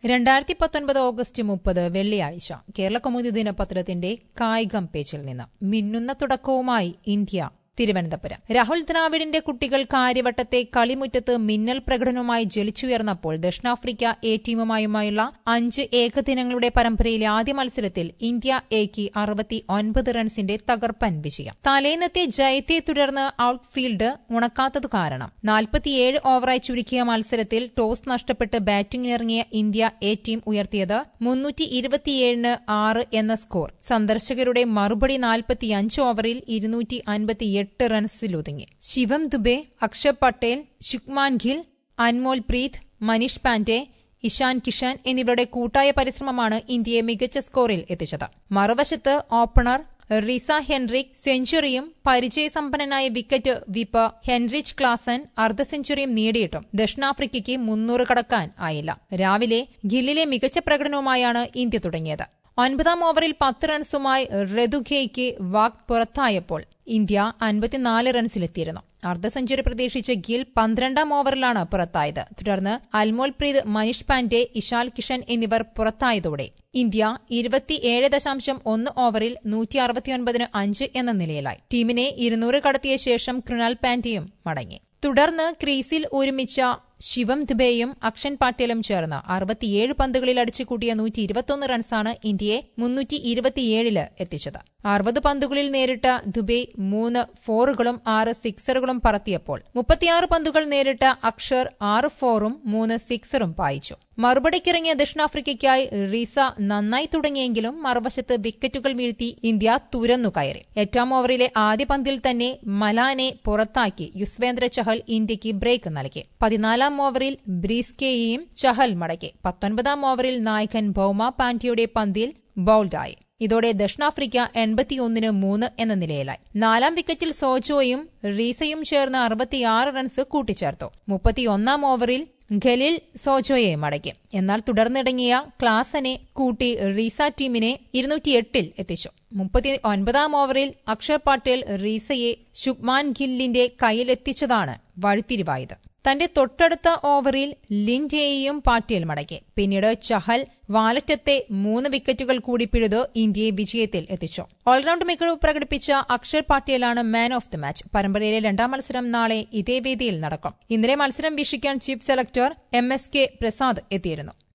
രണ്ടായിരത്തി പത്തൊൻപത് ഓഗസ്റ്റ് മുപ്പത് വെള്ളിയാഴ്ച കേരള കൗമുദി ദിനപത്രത്തിന്റെ കായികം പേജിൽ നിന്ന് മിന്നുന്ന തുടക്കവുമായി ഇന്ത്യ തിരുവനന്തപുരം രാഹുൽ ദ്രാവിഡിന്റെ കുട്ടികൾ കാര്യവട്ടത്തെ കളിമുറ്റത്ത് മിന്നൽ പ്രകടനവുമായി ജലിച്ചുയർന്നപ്പോൾ ദക്ഷിണാഫ്രിക്ക എ ടീമുമായുമായുള്ള അഞ്ച് ഏകദിനങ്ങളുടെ പരമ്പരയിലെ ആദ്യ മത്സരത്തിൽ ഇന്ത്യ എക്ക് അറുപത്തി ഒൻപത് റൺസിന്റെ തകർപ്പൻ വിജയം തലേന്നത്തെ ജയത്തെ തുടർന്ന് ഔട്ട്ഫീൽഡ് ഉണക്കാത്തതു കാരണം നാൽപ്പത്തിയേഴ് ഓവറായി ചുരുക്കിയ മത്സരത്തിൽ ടോസ് നഷ്ടപ്പെട്ട് ബാറ്റിംഗിനിറങ്ങിയ ഇന്ത്യ എ ടീം ഉയർത്തിയത് മുന്നൂറ്റി ഇരുപത്തിയേഴിന് ആറ് എന്ന സ്കോർ സന്ദർശകരുടെ മറുപടി നാൽപ്പത്തിയഞ്ച് ഓവറിൽ ഇരുന്നൂറ്റി അൻപത്തിയെട്ട് റൺസിലൊതുങ്ങി ശിവം ദുബെ അക്ഷർ പട്ടേൽ ശുക്മാൻ ഖിൽ അൻമോൽ പ്രീത് മനീഷ് പാണ്ഡെ ഇഷാൻ കിഷൻ എന്നിവരുടെ കൂട്ടായ പരിശ്രമമാണ് ഇന്ത്യയെ മികച്ച സ്കോറിൽ എത്തിച്ചത് മറുവശത്ത് ഓപ്പണർ റിസ ഹെൻറിക് സെഞ്ചുറിയും പരിചയസമ്പന്നനായ വിക്കറ്റ് വിപ്പ് ഹെൻറിച്ച് ക്ലാസൻ അർദ്ധ സെഞ്ചുറിയും നേടിയിട്ടും ദക്ഷിണാഫ്രിക്കയ്ക്ക് മുന്നൂറ് കടക്കാൻ ആയില്ല രാവിലെ ഗില്ലിലെ മികച്ച പ്രകടനവുമായാണ് ഇന്ത്യ തുടങ്ങിയത് ഒൻപതാം ഓവറിൽ പത്ത് റൺസുമായി റെദുഖേയ്ക്ക് വാക് പുറത്തായപ്പോൾ ഇന്ത്യ അൻപത്തിനാല് റൺസിലെത്തിയിരുന്നു അർദ്ധ സെഞ്ചുറി പ്രതീക്ഷിച്ച് ഗിൽ പന്ത്രണ്ടാം ഓവറിലാണ് പുറത്തായത് തുടർന്ന് അൽമോൽ പ്രീത് മനീഷ് പാണ്ഡെ ഇഷാൽ കിഷൻ എന്നിവർ പുറത്തായതോടെ ഇന്ത്യ ഇരുപത്തിയേഴ് ദശാംശം ഒന്ന് ഓവറിൽ നൂറ്റി അറുപത്തിയൊൻപതിന് അഞ്ച് എന്ന നിലയിലായി ടീമിനെ ഇരുന്നൂറ് കടത്തിയ ശേഷം കൃണാൽ പാണ്ഡ്യയും മടങ്ങി തുടർന്ന് ക്രീസിൽ ഒരുമിച്ച ശിവം ദുബെയും അക്ഷൻ പാട്ടേലും ചേർന്ന് അറുപത്തിയേഴ് പന്തുകളിൽ അടിച്ചുകൂട്ടിയ നൂറ്റി ഇരുപത്തൊന്ന് റൺസാണ് ഇന്ത്യയെ മുന്നൂറ്റി ഇരുപത്തിയേഴില് എത്തിച്ചത് അറുപത് പന്തുകളിൽ നേരിട്ട ദുബെ മൂന്ന് ഫോറുകളും ആറ് സിക്സറുകളും പറത്തിയപ്പോൾ മുപ്പത്തിയാറ് പന്തുകൾ നേരിട്ട അക്ഷർ ആറ് ഫോറും മൂന്ന് സിക്സറും പായിച്ചു മറുപടിക്കിറങ്ങിയ ദക്ഷിണാഫ്രിക്കയ്ക്കായി റീസ നന്നായി തുടങ്ങിയെങ്കിലും മറുവശത്ത് വിക്കറ്റുകൾ വീഴ്ത്തി ഇന്ത്യ തുരന്നു കയറി എട്ടാം ഓവറിലെ ആദ്യ പന്തിൽ തന്നെ മലാനെ പുറത്താക്കി യുസ്വേന്ദ്ര ചഹൽ ഇന്ത്യക്ക് ബ്രേക്ക് നൽകി പതിനാലാം ഓവറിൽ ബ്രീസ്കെയെയും ചഹൽ മടക്കി പത്തൊൻപതാം ഓവറിൽ നായകൻ ഭൌമ പാണ്ഡ്യയുടെ പന്തിൽ ബൌൾഡായി ഇതോടെ ദക്ഷിണാഫ്രിക്ക എൺപത്തിയൊന്നിന് മൂന്ന് എന്ന നിലയിലായി നാലാം വിക്കറ്റിൽ സോജോയും റീസയും ചേർന്ന് അറുപത്തിയാറ് റൺസ് കൂട്ടിച്ചേർത്തു മുപ്പത്തിയൊന്നാം ഓവറിൽ ഖലിൽ സോജോയെ മടക്കി എന്നാൽ തുടർന്നിടങ്ങിയ ക്ലാസനെ കൂട്ടി റീസ ടീമിനെ ഇരുന്നൂറ്റിയെട്ടിൽ എത്തിച്ചു മുപ്പത്തി ഒൻപതാം ഓവറിൽ അക്ഷർ പാട്ടേൽ റീസയെ ശുഭ്മാൻ ഗില്ലിന്റെ കയ്യിലെത്തിച്ചതാണ് വഴിത്തിരിവായത് തന്റെ തൊട്ടടുത്ത ഓവറിൽ ലിൻഡയെയും പാട്ടേൽ മടക്കി പിന്നീട് ചഹൽ വാലറ്റത്തെ മൂന്ന് വിക്കറ്റുകൾ കൂടി പിഴുത് ഇന്ത്യയെ വിജയത്തിൽ എത്തിച്ചു ഓൾറൌണ്ട് മികവ് പ്രകടിപ്പിച്ച അക്ഷർ പാട്ടേലാണ് മാൻ ഓഫ് ദി മാച്ച് പരമ്പരയിലെ രണ്ടാം മത്സരം നാളെ ഇതേ വേദിയിൽ നടക്കും ഇന്നലെ മത്സരം വീക്ഷിക്കാൻ chief selector M S K Prasad എത്തിയിരുന്നു